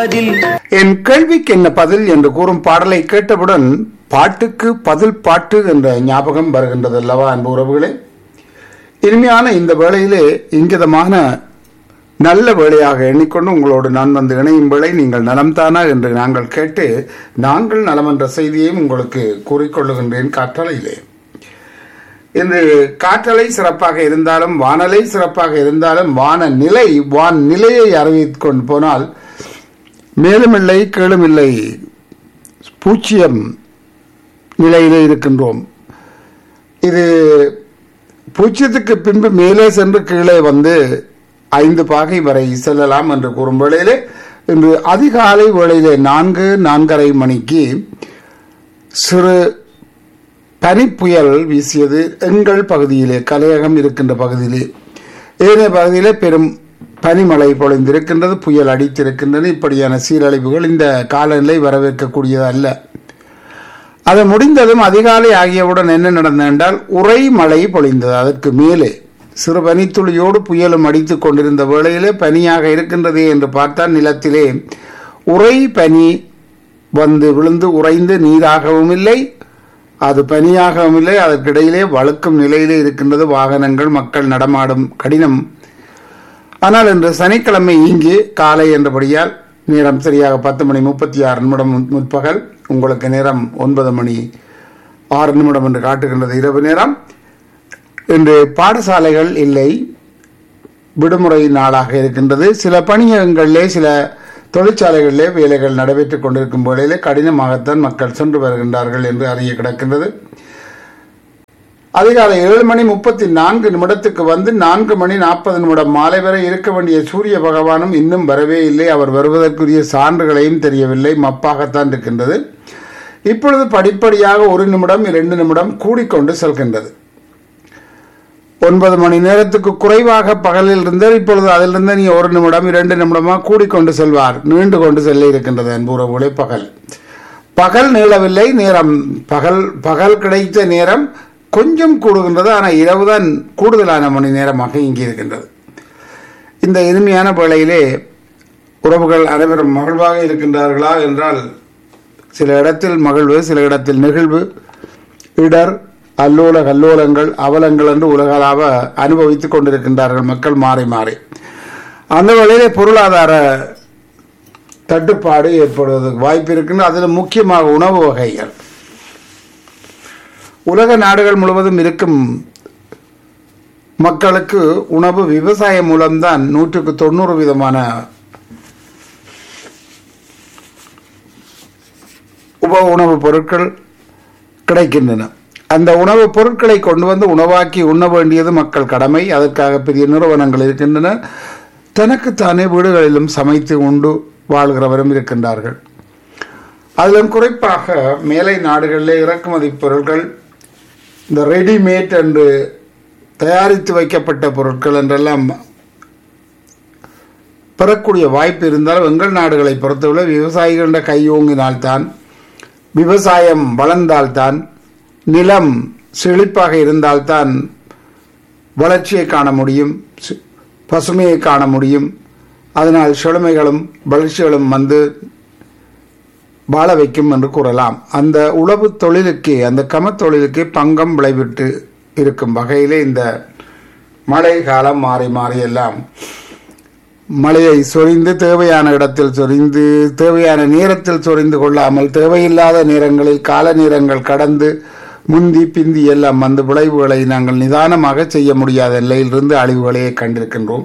என் கேள்விக்கு என்ன பதில் என்று கூறும் பாடலை கேட்டவுடன் பாட்டுக்கு பதில் பாட்டு என்ற ஞாபகம் வருகின்றது அல்லவா அன்பு உறவுகளே இனிமையான இந்த வேளையிலே இங்கிதமான நல்ல வேளையாக எண்ணிக்கொண்டு உங்களோடு நான் வந்து இணையும் வேளை நீங்கள் நலம்தானா என்று நாங்கள் கேட்டு நாங்கள் நலம் என்ற செய்தியையும் உங்களுக்கு கூறிக்கொள்ளுகின்றேன் காற்றலையிலே இன்று காற்றலை சிறப்பாக இருந்தாலும் வானலை சிறப்பாக இருந்தாலும் வான நிலை வான் நிலையை அறிவித்துக் கொண்டு போனால் மேலுமில்லை கீழுமில்லை பூச்சியம் நிலையிலே இருக்கின்றோம் இது பூச்சியத்துக்கு பின்பு மேலே சென்று கீழே வந்து ஐந்து பாகை வரை செல்லலாம் என்று கூறும் வேளையிலே இன்று அதிகாலை வேளையிலே நான்கு நான்கரை மணிக்கு சிறு பனிப்புயல் வீசியது எங்கள் பகுதியிலே கலையகம் இருக்கின்ற பகுதியிலே ஏனைய பகுதியிலே பெரும் பனிமழை பொழிந்திருக்கின்றது புயல் அடித்திருக்கின்றது இப்படியான சீரழிவுகள் இந்த காலநிலை வரவேற்கக்கூடியது அல்ல அது முடிந்ததும் அதிகாலை ஆகியவுடன் என்ன நடந்தது என்றால் உறை மழை பொழிந்தது அதற்கு மேலே சிறு பனித்துளியோடு புயலும் அடித்துக் கொண்டிருந்த வேளையிலே பனியாக இருக்கின்றதே என்று பார்த்தால் நிலத்திலே உறை பனி வந்து விழுந்து உறைந்து நீராகவும் இல்லை அது பனியாகவும் இல்லை அதற்கிடையிலே வழுக்கும் நிலையிலே இருக்கின்றது வாகனங்கள் மக்கள் நடமாடும் கடினம் ஆனால் இன்று சனிக்கிழமை இங்கே காலை என்றபடியால் நேரம் சரியாக பத்து மணி முப்பத்தி ஆறு நிமிடம் முற்- முற்பகல் உங்களுக்கு நேரம் ஒன்பது மணி ஆறு நிமிடம் என்று காட்டுகின்றது இரவு நேரம் இன்று பாடசாலைகள் இல்லை விடுமுறை நாளாக இருக்கின்றது சில பணியகங்களிலே சில தொழிற்சாலைகளிலே வேலைகள் நடைபெற்றுக் கொண்டிருக்கும் வேளையிலே கடினமாகத்தான் மக்கள் சென்று வருகின்றார்கள் என்று அறிய கிடக்கின்றது அதிகாலை ஏழு மணி முப்பத்தி நான்கு நிமிடத்துக்கு வந்து நான்கு மணி நாற்பது நிமிடம் மாலை வரை இருக்க வேண்டிய சூரிய பகவானும் இன்னும் வரவே இல்லை அவர் வருவதற்குரிய சான்றுகளையும் தெரியவில்லை மப்பாகத்தான் இருக்கின்றது இப்பொழுது படிப்படியாக ஒரு நிமிடம் இரண்டு நிமிடம் கூடிக்கொண்டு செல்கின்றது ஒன்பது மணி நேரத்துக்கு குறைவாக பகலில் இருந்தால் இப்பொழுது அதிலிருந்து நீ ஒரு நிமிடம் இரண்டு நிமிடமாக கூடிக்கொண்டு செல்வார் நீண்டு கொண்டு செல்ல இருக்கின்றது அன்புறவுகளே பகல் பகல் நீளவில்லை நேரம் பகல் பகல் கிடைத்த நேரம் கொஞ்சம் கூடுகின்றது ஆனால் இரவுதான் கூடுதலான மணி நேரமாக இங்கே இருக்கின்றது இந்த இனிமையான வேளையிலே உறவுகள் அனைவரும் மகிழ்வாக இருக்கின்றார்களா என்றால் சில இடத்தில் மகிழ்வு சில இடத்தில் நெகிழ்வு இடர் அல்லோல கல்லோலங்கள் அவலங்கள் என்று உலகளாவ அனுபவித்துக் கொண்டிருக்கின்றார்கள் மக்கள் மாறி மாறி அந்த வழியிலே பொருளாதார தட்டுப்பாடு ஏற்படுவதற்கு வாய்ப்பு இருக்கின்ற அதில் முக்கியமாக உணவு வகைகள் உலக நாடுகள் முழுவதும் இருக்கும் மக்களுக்கு உணவு விவசாயம் மூலம்தான் நூற்றுக்கு தொண்ணூறு விதமான உப உணவுப் பொருட்கள் கிடைக்கின்றன அந்த உணவுப் பொருட்களை கொண்டு வந்து உணவாக்கி உண்ண வேண்டியது மக்கள் கடமை அதற்காக பெரிய நிறுவனங்கள் இருக்கின்றன தனக்குத்தானே வீடுகளிலும் சமைத்து உண்டு வாழ்கிறவரும் இருக்கின்றார்கள் அதிலும் குறிப்பாக மேலை நாடுகளிலே இறக்குமதி பொருட்கள் இந்த ரெடிமேட் என்று தயாரித்து வைக்கப்பட்ட பொருட்கள் என்றெல்லாம் பெறக்கூடிய வாய்ப்பு இருந்தாலும் எங்கள் நாடுகளை பொறுத்தவரை விவசாயிகளிட கையோங்கினால்தான் விவசாயம் வளர்ந்தால்தான் நிலம் செழிப்பாக இருந்தால்தான் வளர்ச்சியை காண முடியும் சு- பசுமையை காண முடியும் அதனால் செழுமைகளும் வளர்ச்சிகளும் வந்து வாழ வைக்கும் என்று கூறலாம் அந்த உழவு தொழிலுக்கே அந்த கமத் தொழிலுக்கே பங்கம் விளைவிட்டு இருக்கும் வகையிலே இந்த மழை காலம் மாறி மாறி எல்லாம் மழையை சொரிந்து தேவையான இடத்தில் சொரிந்து தேவையான நேரத்தில் சொரிந்து கொள்ளாமல் தேவையில்லாத நேரங்களில் கால நேரங்கள் கடந்து முந்தி பிந்தி எல்லாம் அந்த விளைவுகளை நாங்கள் நிதானமாக செய்ய முடியாத நிலையிலிருந்து அழிவுகளையே கண்டிருக்கின்றோம்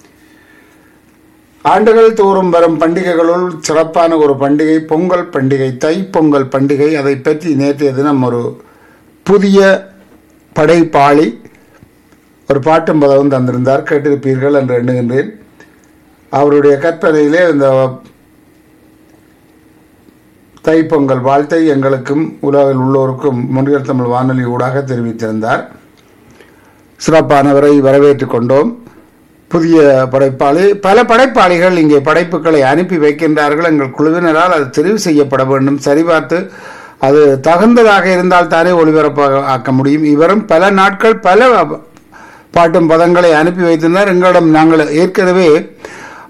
ஆண்டுகள் தோறும் வரும் பண்டிகைகளுள் சிறப்பான ஒரு பண்டிகை பொங்கல் பண்டிகை தை பொங்கல் பண்டிகை அதை பற்றி நேற்றைய தினம் ஒரு புதிய படைப்பாளி ஒரு பாட்டும் பதவும் தந்திருந்தார் கேட்டிருப்பீர்கள் என்று எண்ணுகின்றேன் அவருடைய கற்பனையிலே இந்த தைப்பொங்கல் வாழ்த்தை எங்களுக்கும் உலகில் உள்ளோருக்கும் முன்னியல் தமிழ் வானொலி ஊடாக தெரிவித்திருந்தார் சிறப்பானவரை வரவேற்றுக் கொண்டோம் புதிய படைப்பாளி பல படைப்பாளிகள் இங்கே படைப்புகளை அனுப்பி வைக்கின்றார்கள் எங்கள் குழுவினரால் அது தெரிவு செய்யப்பட வேண்டும் சரிபார்த்து அது தகுந்ததாக இருந்தால் தானே ஒளிபரப்பாக ஆக்க முடியும் இவரும் பல நாட்கள் பல பாட்டும் பதங்களை அனுப்பி வைத்திருந்தார் எங்களிடம் நாங்கள் ஏற்கனவே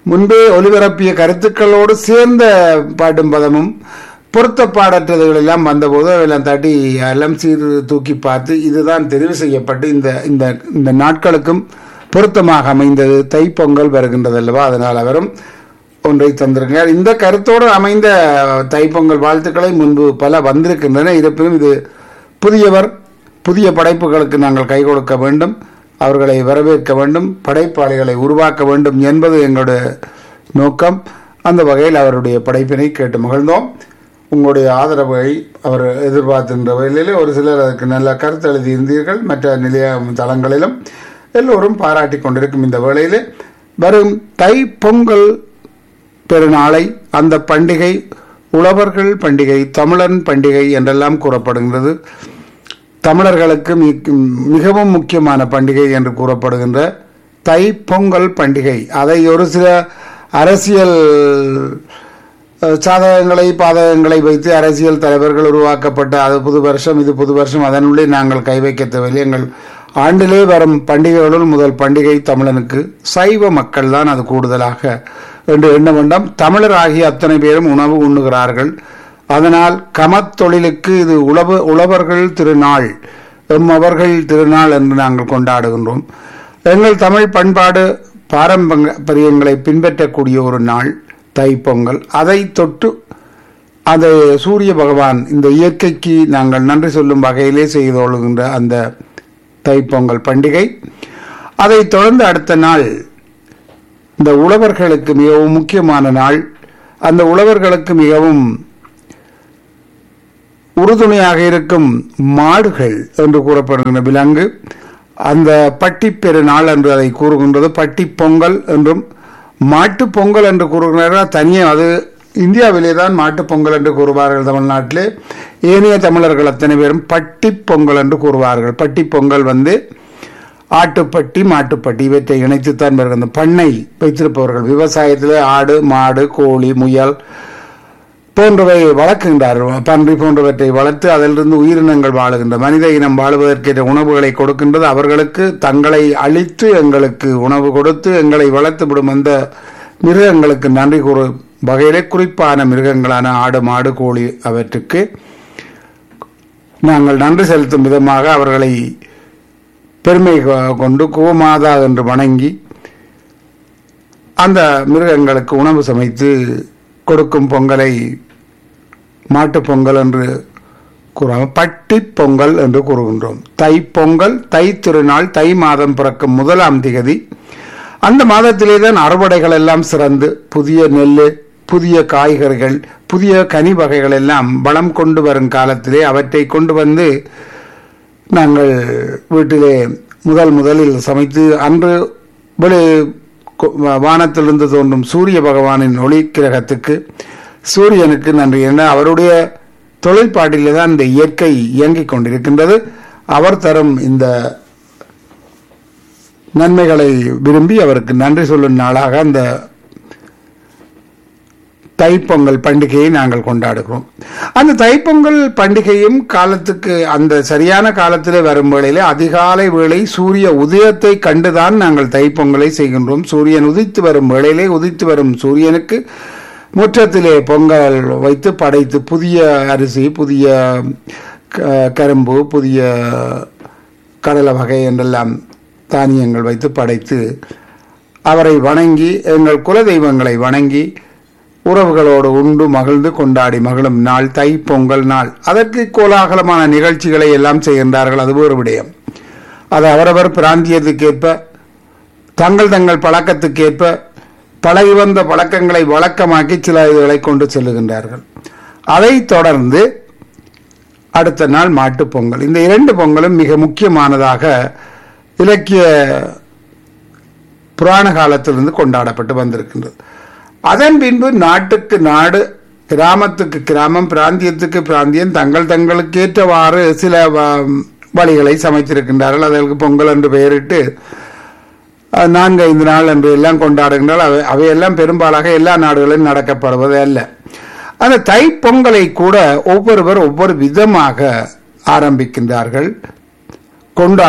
முன்பே ஒலிபரப்பிய கருத்துக்களோடு சேர்ந்த பாட்டும் பதமும் பொருத்த பாடற்றதுகள் எல்லாம் வந்தபோது அதெல்லாம் தட்டி எல்லாம் சீர் தூக்கி பார்த்து இதுதான் தெரிவு செய்யப்பட்டு இந்த இந்த இந்த நாட்களுக்கும் பொருத்தமாக அமைந்தது தைப்பொங்கல் வருகின்றது அல்லவா அதனால் அவரும் ஒன்றை தந்திருக்கிறார் இந்த கருத்தோடு அமைந்த தைப்பொங்கல் வாழ்த்துக்களை முன்பு பல வந்திருக்கின்றன இருப்பினும் இது புதியவர் புதிய படைப்புகளுக்கு நாங்கள் கை கொடுக்க வேண்டும் அவர்களை வரவேற்க வேண்டும் படைப்பாளிகளை உருவாக்க வேண்டும் என்பது எங்களுடைய நோக்கம் அந்த வகையில் அவருடைய படைப்பினை கேட்டு மகிழ்ந்தோம் உங்களுடைய ஆதரவை அவர் எதிர்பார்க்கின்ற வகையிலே ஒரு சிலர் அதற்கு நல்ல கருத்து எழுதியிருந்தீர்கள் மற்ற நிலைய தளங்களிலும் எல்லோரும் பாராட்டி கொண்டிருக்கும் இந்த வேளையிலே வரும் தை பொங்கல் பெருநாளை அந்த பண்டிகை உழவர்கள் பண்டிகை தமிழன் பண்டிகை என்றெல்லாம் கூறப்படுகின்றது தமிழர்களுக்கு மிக- மிகவும் முக்கியமான பண்டிகை என்று கூறப்படுகின்ற தை பொங்கல் பண்டிகை அதை ஒரு சில அரசியல் அஹ், சாதகங்களை பாதகங்களை வைத்து அரசியல் தலைவர்கள் உருவாக்கப்பட்ட அது புது வருஷம் இது புது வருஷம் அதனுள்ளே நாங்கள் கை வைக்க தேவையில்லை எங்கள் ஆண்டிலே வரும் பண்டிகைகளுள் முதல் பண்டிகை தமிழனுக்கு சைவ மக்கள் தான் அது கூடுதலாக என்று எண்ண வேண்டாம் தமிழர் ஆகிய அத்தனை பேரும் உணவு உண்ணுகிறார்கள் அதனால் கமத்தொழிலுக்கு இது உழவு உழவர்கள் திருநாள் எம்மவர்கள் திருநாள் என்று நாங்கள் கொண்டாடுகின்றோம் எங்கள் தமிழ் பண்பாடு பாரம்பரியங்களை பின்பற்றக்கூடிய ஒரு நாள் தைப்பொங்கல் அதை தொட்டு அதை சூரிய பகவான் இந்த இயற்கைக்கு நாங்கள் நன்றி சொல்லும் வகையிலே செய்து கொள்கின்ற அந்த தைப்பொங்கல் பண்டிகை அதைத் தொடர்ந்து அடுத்த நாள் இந்த உழவர்களுக்கு மிகவும் முக்கியமான நாள் அந்த உழவர்களுக்கு மிகவும் உறுதுணையாக இருக்கும் மாடுகள் என்று கூறப்படுகின்ற விலங்கு அந்த பட்டி பெருநாள் என்று அதை கூறுகின்றது பட்டி பொங்கல் என்றும் மாட்டு பொங்கல் என்று கூறுகிறார்கள் தனியே அது இந்தியாவிலே தான் மாட்டுப் பொங்கல் என்று கூறுவார்கள் தமிழ்நாட்டிலே ஏனைய தமிழர்கள் அத்தனை பேரும் பட்டி பொங்கல் என்று கூறுவார்கள் பட்டி பொங்கல் வந்து ஆட்டுப்பட்டி மாட்டுப்பட்டி இவற்றை இணைத்துத்தான் வருகின்ற பண்ணை வைத்திருப்பவர்கள் விவசாயத்திலே ஆடு மாடு கோழி முயல் போன்றவை வளர்க்கின்றார்கள் பன்றி போன்றவற்றை வளர்த்து அதிலிருந்து உயிரினங்கள் வாழுகின்ற மனித இனம் வாழுவதற்கேற்ற உணவுகளை கொடுக்கின்றது அவர்களுக்கு தங்களை அழித்து எங்களுக்கு உணவு கொடுத்து எங்களை வளர்த்து விடும் அந்த மிருகங்களுக்கு நன்றி கூறு வகையிலே குறிப்பான மிருகங்களான ஆடு மாடு கோழி அவற்றுக்கு நாங்கள் நன்றி செலுத்தும் விதமாக அவர்களை பெருமை கொ- கொண்டு கோமாதா என்று வணங்கி அந்த மிருகங்களுக்கு உணவு சமைத்து கொடுக்கும் பொங்கலை மாட்டுப் பொங்கல் என்று கூறாமல் பட்டி பொங்கல் என்று கூறுகின்றோம் தை பொங்கல் தை திருநாள் தை மாதம் பிறக்கும் முதலாம் திகதி அந்த மாதத்திலே தான் அறுவடைகள் எல்லாம் சிறந்து புதிய நெல் புதிய காய்கறிகள் புதிய கனி வகைகள் எல்லாம் வளம் கொண்டு வரும் காலத்திலே அவற்றை கொண்டு வந்து நாங்கள் வீட்டிலே முதல் முதலில் சமைத்து அன்று வெளி கொ- வானத்திலிருந்து தோன்றும் சூரிய பகவானின் ஒளி கிரகத்துக்கு சூரியனுக்கு நன்றி என அவருடைய தொழில்பாட்டிலே தான் இந்த இயற்கை இயங்கிக் கொண்டிருக்கின்றது அவர் தரும் இந்த நன்மைகளை விரும்பி அவருக்கு நன்றி சொல்லும் நாளாக அந்த தைப்பொங்கல் பண்டிகையை நாங்கள் கொண்டாடுகிறோம் அந்த தைப்பொங்கல் பண்டிகையும் காலத்துக்கு அந்த சரியான காலத்திலே வரும் வேளையிலே அதிகாலை வேளை சூரிய உதயத்தை கண்டுதான் நாங்கள் தைப்பொங்கலை செய்கின்றோம் சூரியன் உதித்து வரும் வேளையிலே உதித்து வரும் சூரியனுக்கு முற்றத்திலே பொங்கல் வைத்து படைத்து புதிய அரிசி புதிய க- கரும்பு புதிய கடலை வகை என்றெல்லாம் தானியங்கள் வைத்து படைத்து அவரை வணங்கி எங்கள் குலதெய்வங்களை வணங்கி உறவுகளோடு உண்டு மகிழ்ந்து கொண்டாடி மகிழும் நாள் தை பொங்கல் நாள் அதற்கு கோலாகலமான நிகழ்ச்சிகளை எல்லாம் செய்கின்றார்கள் அது ஒரு விடயம் அது அவரவர் பிராந்தியத்துக்கேற்ப தங்கள் தங்கள் பழக்கத்துக்கேற்ப பழகி வந்த பழக்கங்களை வழக்கமாக்கி சில இதுகளை கொண்டு செல்லுகின்றார்கள் அதைத் தொடர்ந்து அடுத்த நாள் மாட்டுப் பொங்கல் இந்த இரண்டு பொங்கலும் மிக முக்கியமானதாக இலக்கிய புராண காலத்திலிருந்து கொண்டாடப்பட்டு வந்திருக்கின்றது அதன் பின்பு நாட்டுக்கு நாடு கிராமத்துக்கு கிராமம் பிராந்தியத்துக்கு பிராந்தியம் தங்கள் தங்களுக்கேற்றவாறு சில வ- வழிகளை சமைத்திருக்கின்றார்கள் அதற்கு பொங்கல் என்று பெயரிட்டு அஹ், நான்கு ஐந்து நாள் என்று எல்லாம் கொண்டாடுகின்றால் அவை அவையெல்லாம் பெரும்பாலாக எல்லா நாடுகளிலும் நடக்கப்படுவது அல்ல அந்த தைப்பொங்கலை கூட ஒவ்வொருவர் ஒவ்வொரு விதமாக ஆரம்பிக்கின்றார்கள்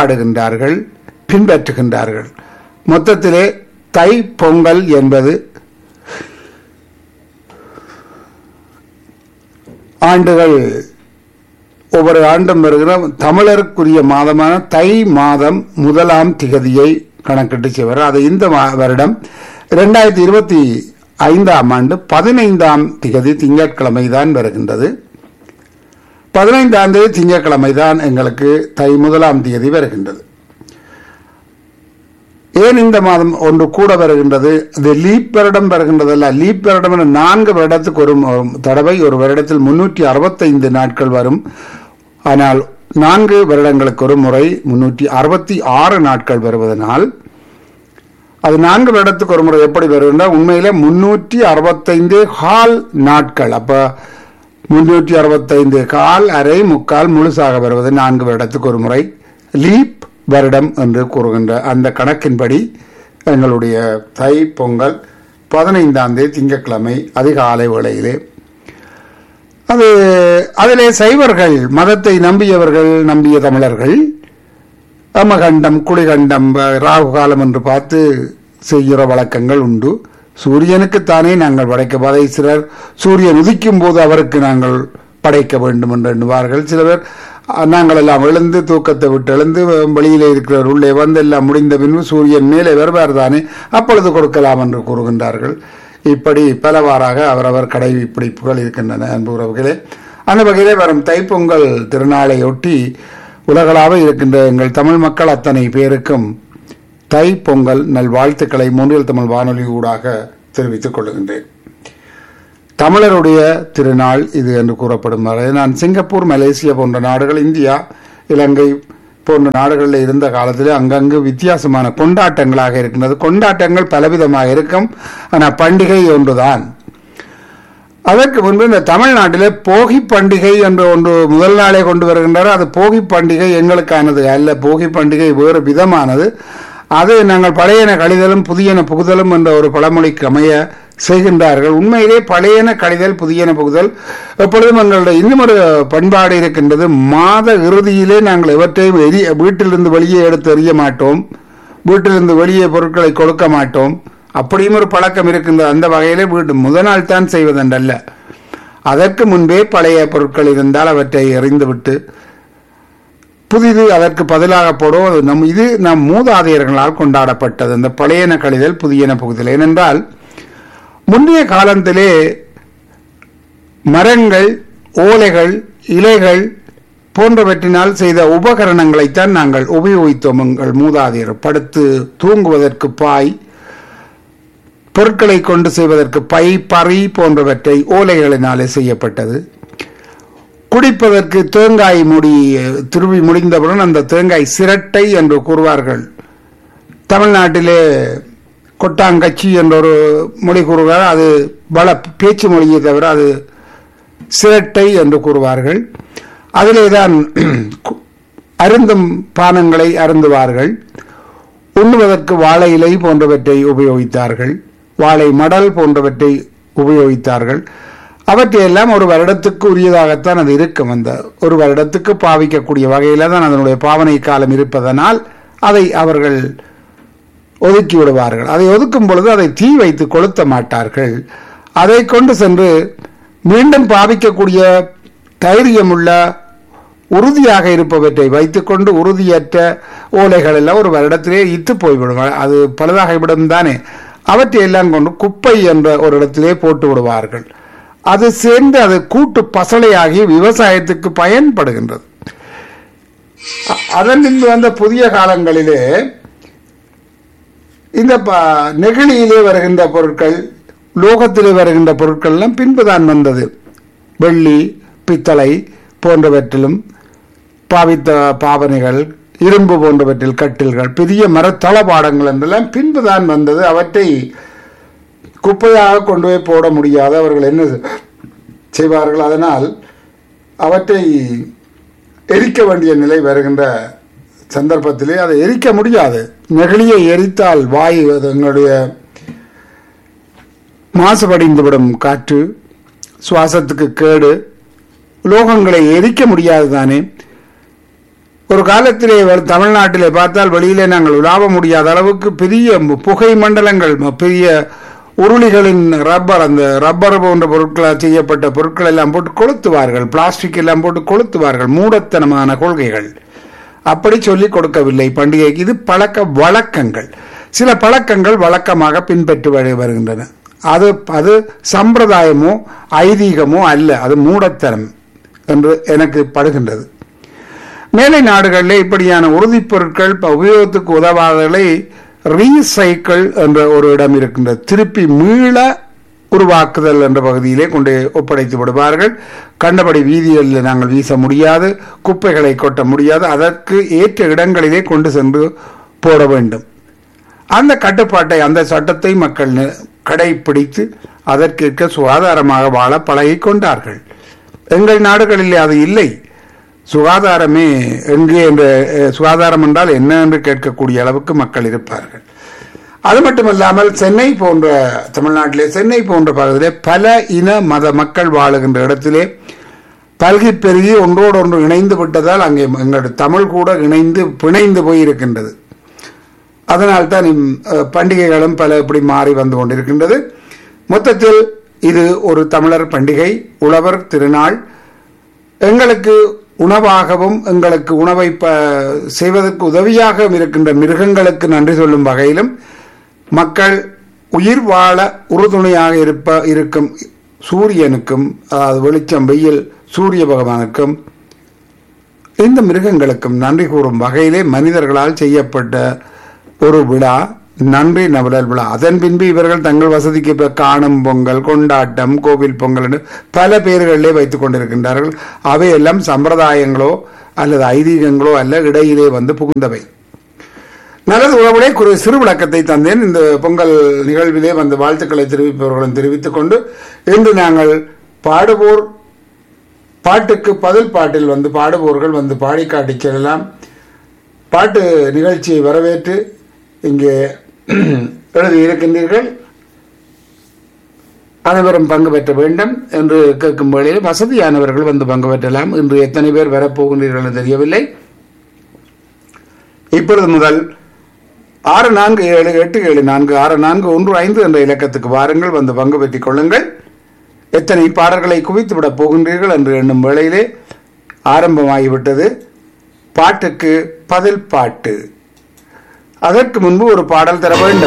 கொண்டாடுகின்றார்கள் பின்பற்றுகின்றார்கள் மொத்தத்திலே தை பொங்கல் என்பது ஆண்டுகள் ஒவ்வொரு ஆண்டும் வருகிற தமிழருக்குரிய மாதமான தை மாதம் முதலாம் திகதியை கணக்கிட்டு செய்வார் அது இந்த மா- வருடம் இரண்டாயிரத்தி இருபத்தி ஐந்தாம் ஆண்டு பதினைந்தாம் திகதி திங்கட்கிழமை தான் வருகின்றது பதினைந்தாம் தேதி திங்கட்கிழமை தான் எங்களுக்கு தை முதலாம் தேதி வருகின்றது ஏன் இந்த மாதம் ஒன்று கூட வருகின்றது இது லீப் வருடம் வருகின்றதல்ல லீப் வருடம் என நான்கு வருடத்துக்கு ஒரு ம- தடவை ஒரு வருடத்தில் முன்னூற்றி அறுபத்தைந்து நாட்கள் வரும் ஆனால் நான்கு வருடங்களுக்கு ஒரு முறை முன்னூற்றி அறுபத்தி ஆறு நாட்கள் வருவதனால் அது நான்கு வருடத்துக்கு ஒரு முறை எப்படி வருகின்ற உண்மையில முன்னூற்றி அறுபத்தைந்து கால் நாட்கள் அப்ப முன்னூற்றி அறுபத்தைந்து கால் அரை முக்கால் முழுசாக வருவது நான்கு வருடத்துக்கு ஒரு முறை லீப் வருடம் என்று கூறுகின்ற அந்த கணக்கின்படி எங்களுடைய தை பொங்கல் பதினைந்தாம் தேதி திங்கட்கிழமை அதிகாலை வேளையிலே அது அதிலே சைவர்கள் மதத்தை நம்பியவர்கள் நம்பிய தமிழர்கள் அமகண்டம் குளிகண்டம் அஹ், ராகு காலம் என்று பார்த்து செய்கிற வழக்கங்கள் உண்டு சூரியனுக்குத்தானே நாங்கள் படைக்க அதை சிலர் சூரியன் உதிக்கும் போது அவருக்கு நாங்கள் படைக்க வேண்டும் என்று எண்ணுவார்கள் சில பேர் அஹ், நாங்கள் எல்லாம் எழுந்து தூக்கத்தை விட்டு எழுந்து அஹ், வெளியிலே இருக்கிறவர் உள்ளே வந்து எல்லாம் முடிந்த பின்பு சூரியன் மேலே வருவார் தானே அப்பொழுது கொடுக்கலாம் என்று கூறுகின்றார்கள் இப்படி பலவாறாக அவரவர் கடைப்பிடிப்புகள் இருக்கின்றன அன்பு உறவுகளே அந்த வகையிலே வரும் தைப்பொங்கல் திருநாளையொட்டி உலகளாக இருக்கின்ற எங்கள் தமிழ் மக்கள் அத்தனை பேருக்கும் தை பொங்கல் நல்வாழ்த்துக்களை மூன்றில் தமிழ் வானொலி ஊடாக தெரிவித்துக் கொள்கின்றேன் தமிழருடைய திருநாள் இது என்று கூறப்படும் வரை நான் சிங்கப்பூர் மலேசியா போன்ற நாடுகள் இந்தியா இலங்கை போன்ற நாடுகளில் இருந்த காலத்தில் அங்கங்கு வித்தியாசமான கொண்டாட்டங்களாக இருக்கின்றது கொண்டாட்டங்கள் பலவிதமாக இருக்கும் ஆனால் பண்டிகை ஒன்றுதான் அதற்கு முன்பு இந்த தமிழ்நாட்டிலே போகி பண்டிகை என்று ஒன்று முதல் நாளே கொண்டு வருகின்றார் அது போகி பண்டிகை எங்களுக்கானது அல்ல போகி பண்டிகை வேறு விதமானது அது நாங்கள் பழையன கழிதலும் புதியன புகுதலும் என்ற ஒரு பழமொழிக்கு அமைய செய்கின்றார்கள் உண்மையிலே பழையன கழிதல் புதியன புகுதல் எப்பொழுதும் எங்களுடைய இன்னும் ஒரு பண்பாடு இருக்கின்றது மாத இறுதியிலே நாங்கள் எவற்றையும் எரிய வீட்டிலிருந்து வெளியே எடுத்து எறிய மாட்டோம் வீட்டிலிருந்து வெளியே பொருட்களை கொடுக்க மாட்டோம் அப்படியும் ஒரு பழக்கம் இருக்கின்றது அந்த வகையிலே வீட்டு முதல் நாள் தான் செய்வதென்றல்ல அதற்கு முன்பே பழைய பொருட்கள் இருந்தால் அவற்றை எறிந்துவிட்டு புதிது அதற்கு பதிலாக போடும் அது நம் இது நம் மூதாதையர்களால் கொண்டாடப்பட்டது அந்த பழையன கழிதல் புதியன புகுதல் ஏனென்றால் முன்னைய காலத்திலே மரங்கள் ஓலைகள் இலைகள் போன்றவற்றினால் செய்த உபகரணங்களைத்தான் நாங்கள் உபயோகித்தோம் எங்கள் மூதாதையர் படுத்து தூங்குவதற்கு பாய் பொருட்களை கொண்டு செய்வதற்கு பை பறி போன்றவற்றை ஓலைகளினாலே செய்யப்பட்டது குடிப்பதற்கு தேங்காய் முடி திருவி முடிந்தவுடன் அந்த தேங்காய் சிரட்டை என்று கூறுவார்கள் தமிழ்நாட்டிலே கொட்டாங்கச்சி என்ற ஒரு மொழி கூறுவார் அது வள பேச்சு மொழியை தவிர அது சிரட்டை என்று கூறுவார்கள் அதிலே தான் அருந்தும் பானங்களை அருந்துவார்கள் உண்ணுவதற்கு வாழை இலை போன்றவற்றை உபயோகித்தார்கள் வாழை மடல் போன்றவற்றை உபயோகித்தார்கள் அவற்றையெல்லாம் ஒரு வருடத்துக்கு உரியதாகத்தான் அது இருக்கும் அந்த ஒரு வருடத்துக்கு பாவிக்கக்கூடிய வகையில தான் அதனுடைய பாவனை காலம் இருப்பதனால் அதை அவர்கள் ஒதுக்கி விடுவார்கள் அதை ஒதுக்கும் பொழுது அதை தீ வைத்து கொளுத்த மாட்டார்கள் அதை கொண்டு சென்று மீண்டும் பாவிக்கக்கூடிய தைரியமுள்ள உறுதியாக இருப்பவற்றை வைத்துக்கொண்டு உறுதியற்ற ஓலைகள் எல்லாம் ஒரு வருடத்திலே இத்து போய்விடும் அது பழுதாகிவிடும் தானே அவற்றையெல்லாம் கொண்டு குப்பை என்ற ஒரு இடத்திலே போட்டு விடுவார்கள் அது சேர்ந்து அது கூட்டு பசலையாகி விவசாயத்துக்கு பயன்படுகின்றது அ- அதன் பின்பு வந்த புதிய காலங்களிலே இந்த ப- நெகிழியிலே வருகின்ற பொருட்கள் லோகத்திலே வருகின்ற பொருட்கள் எல்லாம் பின்புதான் வந்தது வெள்ளி பித்தளை போன்றவற்றிலும் பாவித்த பாவனைகள் இரும்பு போன்றவற்றில் கட்டில்கள் பெரிய மரத்தளபாடங்கள் என்றெல்லாம் பின்புதான் வந்தது அவற்றை குப்பையாக கொண்டு போய் போட முடியாது அவர்கள் என்ன செய்வார்கள் அதனால் அவற்றை எரிக்க வேண்டிய நிலை வருகின்ற சந்தர்ப்பத்திலே அதை எரிக்க முடியாது நெகிழியை எரித்தால் வாயு அது எங்களுடைய மாசுபடிந்துவிடும் காற்று சுவாசத்துக்கு கேடு லோகங்களை எரிக்க முடியாது தானே ஒரு காலத்திலே வ- தமிழ்நாட்டிலே பார்த்தால் வெளியிலே நாங்கள் உலாவ முடியாத அளவுக்கு பெரிய மு- புகை மண்டலங்கள் ம- பெரிய உருளிகளின் ரப்பர் அந்த ரப்பர் போன்ற பொருட்களால் செய்யப்பட்ட பொருட்கள் எல்லாம் போட்டு கொளுத்துவார்கள் பிளாஸ்டிக் எல்லாம் போட்டு கொளுத்துவார்கள் மூடத்தனமான கொள்கைகள் அப்படி சொல்லிக் கொடுக்கவில்லை பண்டிகைக்கு இது பழக்க வழக்கங்கள் சில பழக்கங்கள் வழக்கமாக பின்பற்றி வரு- வருகின்றன அது அது சம்பிரதாயமோ ஐதீகமோ அல்ல அது மூடத்தனம் என்று எனக்கு படுகின்றது மேலை நாடுகளில் இப்படியான உறுதிப் பொருட்கள் இப்ப உபயோகத்துக்கு உதவாதலை ரீசைக்கிள் என்ற ஒரு இடம் இருக்கின்றது திருப்பி மீள உருவாக்குதல் என்ற பகுதியிலே கொண்டு ஒப்படைத்து விடுவார்கள் கண்டபடி வீதிகளில் நாங்கள் வீச முடியாது குப்பைகளை கொட்ட முடியாது அதற்கு ஏற்ற இடங்களிலே கொண்டு சென்று போட வேண்டும் அந்த கட்டுப்பாட்டை அந்த சட்டத்தை மக்கள் நி- கடைப்பிடித்து அதற்கேற்க சுகாதாரமாக வாழ பழகிக் கொண்டார்கள் எங்கள் நாடுகளிலே அது இல்லை சுகாதாரமே எங்கே என்ற அஹ், சுகாதாரம் என்றால் என்ன என்று கேட்கக்கூடிய அளவுக்கு மக்கள் இருப்பார்கள் அது மட்டுமல்லாமல் சென்னை போன்ற தமிழ்நாட்டிலே சென்னை போன்ற பகுதியிலே பல இன மத மக்கள் வாழுகின்ற இடத்திலே பல்கி பெருகி ஒன்றோடு ஒன்று இணைந்து விட்டதால் அங்கே எங்களுடைய தமிழ் கூட இணைந்து பிணைந்து போய் இருக்கின்றது அதனால்தான் இம், அஹ், பண்டிகைகளும் பல இப்படி மாறி வந்து கொண்டிருக்கின்றது மொத்தத்தில் இது ஒரு தமிழர் பண்டிகை உழவர் திருநாள் எங்களுக்கு உணவாகவும் எங்களுக்கு உணவை ப செய்வதற்கு உதவியாக இருக்கின்ற மிருகங்களுக்கு நன்றி சொல்லும் வகையிலும் மக்கள் உயிர் வாழ உறுதுணையாக இருப்ப இருக்கும் சூரியனுக்கும் அதாவது வெளிச்சம் வெயில் சூரிய பகவானுக்கும் இந்த மிருகங்களுக்கும் நன்றி கூறும் வகையிலே மனிதர்களால் செய்யப்பட்ட ஒரு விழா நன்றி நவலல் விழா அதன் பின்பு இவர்கள் தங்கள் வசதிக்கு இப்ப காணும் பொங்கல் கொண்டாட்டம் கோவில் பொங்கல் என்று பல பேர்களிலே வைத்துக் கொண்டிருக்கின்றார்கள் அவையெல்லாம் சம்பிரதாயங்களோ அல்லது ஐதீகங்களோ அல்ல இடையிலே வந்து புகுந்தவை நல்லது உறவுடைய குறு சிறு விளக்கத்தை தந்தேன் இந்த பொங்கல் நிகழ்விலே வந்து வாழ்த்துக்களை தெரிவிப்பவர்களும் தெரிவித்துக் கொண்டு இன்று நாங்கள் பாடுவோர் பாட்டுக்கு பதில் பாட்டில் வந்து பாடுபவர்கள் வந்து பாடி காட்டிச் செல்லலாம் பாட்டு நிகழ்ச்சியை வரவேற்று இங்கே எழுதியிருக்கின்றீர்கள் அனைவரும் பங்கு பெற்ற வேண்டும் என்று கேட்கும் வேளையில் வசதியானவர்கள் வந்து பங்கு பெற்றலாம் இன்று எத்தனை பேர் வரப்போகின்றீர்கள் என்று தெரியவில்லை இப்பொழுது முதல் ஆறு நான்கு ஏழு எட்டு ஏழு நான்கு ஆறு நான்கு ஒன்று ஐந்து என்ற இலக்கத்துக்கு வாருங்கள் வந்து பங்கு பெற்றுக் கொள்ளுங்கள் எத்தனை பாடல்களை குவித்து விடப் போகின்றீர்கள் என்று எண்ணும் வேளையிலே ஆரம்பமாகிவிட்டது பாட்டுக்கு பதில் பாட்டு அதற்கு முன்பு ஒரு பாடல் தர வேண்டும்